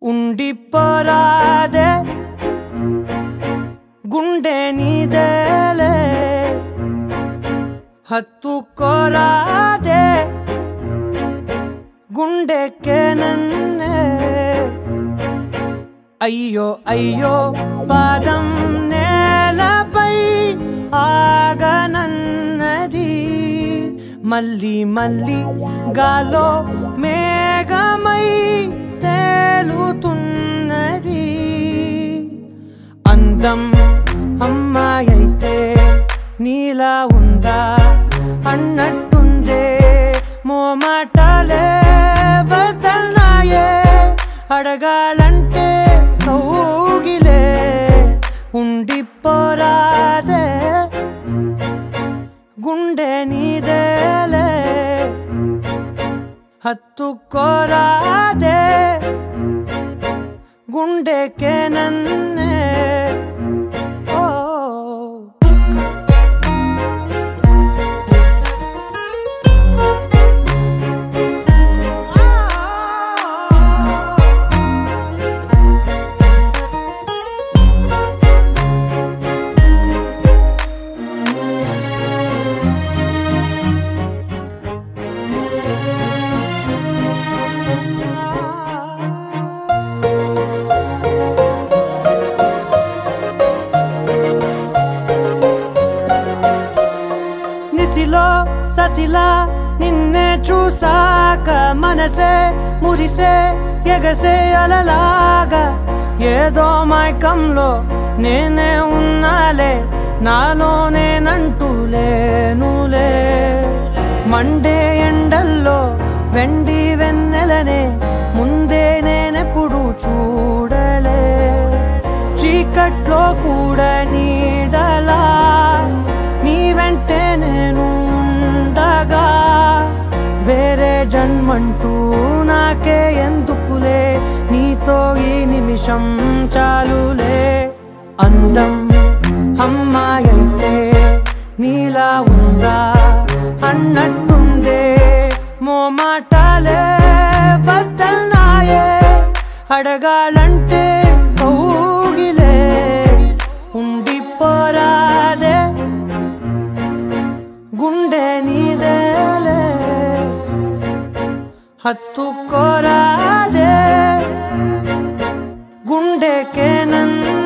ఉండిపోరాదే గుండె నీదేలే హత్తుకోరాదే గుండెకే నన్నే అయ్యో అయ్యో పాదం నేలపై ఆగనన్నది మళ్ళీ మళ్ళీ గాలో మేఘమై తేలుతున్నది అందం అమ్మాయైతే నీలా ఉందా అన్నట్టుందే మోమాటలే వదల్నాయే అడగాలంటే కౌగిలే ఉండిపోరాదే గుండె నీదేలే హత్తుకోరాదే గుండెకే నన్నే ఓ నిసిలో ససిలా నిన్నే చూసాక మనసే మురిసే ఎగసే అలలాగా ఏదో మైకంలో నేనే ఉన్నాలే నాలో నేనంటూ లేనులే మండే ఎండల్లో వెండి వెన్నెలనే ముందే నేనెప్పుడు చూడలే చీకట్లో కూడా నీడలా నీ వెంటే నేను ఉండగా వేరే జన్మంటూ నాకే ఎందుకులే నీతో ఈ నిమిషం చాలులే అందం అమ్మాయైతే నీలా ఉందా అన్నట్టుందే మోమాటాలే వద్దల్నాయే అడగాలంటే కౌగిలే ఉండిపోరాదే గుండె నీదేలే హత్తుకోరాదే గుండెకే నన్ను